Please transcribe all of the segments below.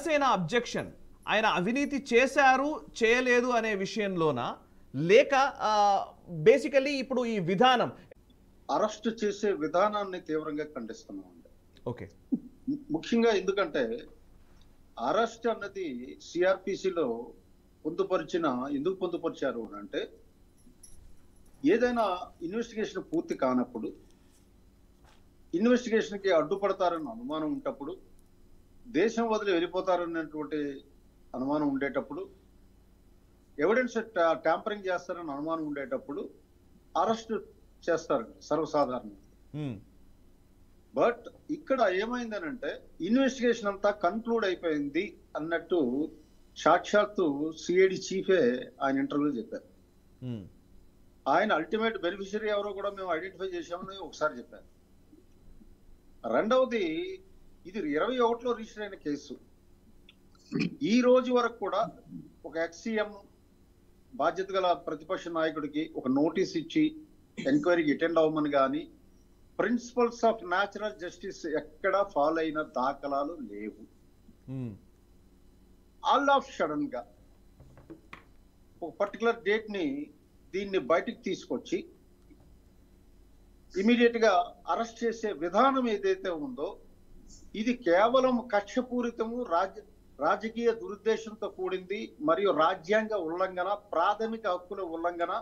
Janasena objection ఆయన అవినీతి చేశారు చేయలేదు అనే విషయంలోన లేక బేసికలీ ఇప్పుడు ఈ విధానం అరెస్ట్ చేసే విధానాన్ని తీవ్రంగా ఖండిస్తున్నామండి ఓకే ము- ముఖ్యంగా ఎందుకంటే అరెస్ట్ అన్నది సిఆర్పిసిలో పొందుపరిచిన ఎందుకు పొందుపరిచారు అని అంటే ఏదైనా ఇన్వెస్టిగేషన్ పూర్తి కానప్పుడు ఇన్వెస్టిగేషన్కి అడ్డుపడతారన్న అనుమానం ఉంటప్పుడు దేశం వదిలి వెళ్ళిపోతారన్నటువంటి అనుమానం ఉండేటప్పుడు ఎవిడెన్స్ ట్యాంపరింగ్ చేస్తారన్న అనుమానం ఉండేటప్పుడు అరెస్ట్ చేస్తారు సర్వసాధారణంగా ఉమ్, బట్ ఇక్కడ ఏమైందనంటే ఇన్వెస్టిగేషన్ అంతా కన్క్లూడ్ అయిపోయింది అన్నట్టు సాక్షాత్తు సిఐడి చీఫే ఆయన ఇంటర్వ్యూలో చెప్పారు ఉమ్, ఆయన అల్టిమేట్ బెనిఫిషియరీ ఎవరో కూడా మేము ఐడెంటిఫై చేశామని ఒకసారి చెప్పారు రెండవది ఇది ఇరవై ఒకటిలో రిజిస్టర్ అయిన కేసు ఈ రోజు వరకు కూడా ఒక ఎక్స్సీఎం బాధ్యత గల ప్రతిపక్ష నాయకుడికి ఒక నోటీస్ ఇచ్చి ఎంక్వైరీకి అటెండ్ అవ్వమని కానీ ప్రిన్సిపల్స్ ఆఫ్ న్యాచురల్ జస్టిస్ ఎక్కడ ఫాలో అయిన దాఖలాలు లేవు ఉమ్, ఆల్ ఆఫ్ సడన్ గా ఒక పర్టికులర్ డేట్ ని దీన్ని బయటికి తీసుకొచ్చి ఇమీడియట్ గా అరెస్ట్ చేసే విధానం ఏదైతే ఉందో ఇది కేవలం కక్షపూరితము రాజ రాజకీయ దురుద్దేశంతో కూడింది మరియు రాజ్యాంగ ఉల్లంఘన ప్రాథమిక హక్కుల ఉల్లంఘన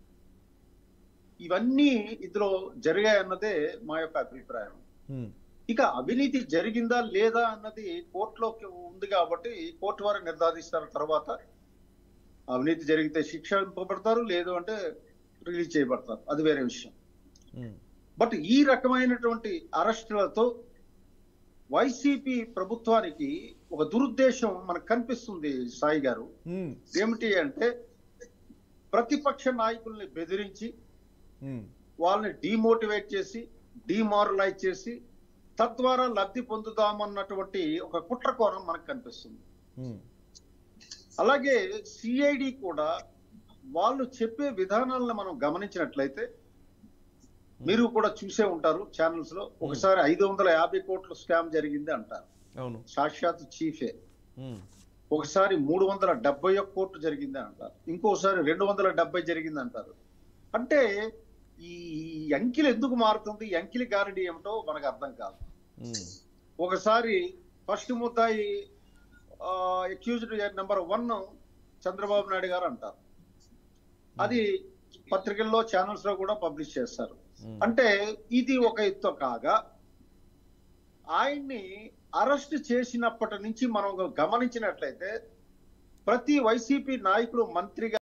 ఇవన్నీ ఇందులో జరిగాయన్నదే మా యొక్క అభిప్రాయం ఉమ్, ఇక అవినీతి జరిగిందా లేదా అన్నది కోర్టులోకి ఉంది కాబట్టి కోర్టు వారు నిర్ధారిస్తారు తర్వాత అవినీతి జరిగితే శిక్షింపబడతారు లేదు అంటే రిలీజ్ చేయబడతారు అది వేరే విషయం ఉమ్, బట్ ఈ రకమైనటువంటి అరెస్టులతో వైసీపీ ప్రభుత్వానికి ఒక దురుద్దేశం మనకు కనిపిస్తుంది సాయి గారు ఉమ్, ఏమిటి అంటే ప్రతిపక్ష నాయకుల్ని బెదిరించి ఉమ్, వాళ్ళని డిమోటివేట్ చేసి డిమారలైజ్ చేసి తద్వారా లబ్ధి పొందుదామన్నటువంటి ఒక కుట్ర కోణం మనకు కనిపిస్తుంది ఉమ్, అలాగే సిఐడి కూడా వాళ్ళు చెప్పే విధానాలను మనం గమనించినట్లయితే మీరు కూడా చూసే ఉంటారు ఛానల్స్ లో ఒకసారి ఐదు వందల యాభై కోట్ల స్కామ్ జరిగింది అంటారు అవును సాక్షాత్ చీఫే ఉమ్, ఒకసారి మూడు వందల డెబ్బై ఒక్క కోట్లు జరిగింది అంటారు ఇంకోసారి రెండు వందల డెబ్బై జరిగింది అంటారు అంటే ఈ అంకిలు ఎందుకు మారుతుంది ఈ అంకిలి గారడి ఏమిటో మనకు అర్థం కాదు ఉమ్, ఒకసారి ఫస్ట్ ముద్దాయి accused number one Chandrababu Naidu గారు అంటారు అది పత్రికల్లో ఛానల్స్ లో కూడా పబ్లిష్ చేస్తారు ఉమ్, అంటే ఇది ఒక ఎత్తు కాగా ఆయన్ని అరెస్ట్ చేసినప్పటి నుంచి మనం గమనించినట్లయితే ప్రతి వైసీపీ నాయకుడు మంత్రిగా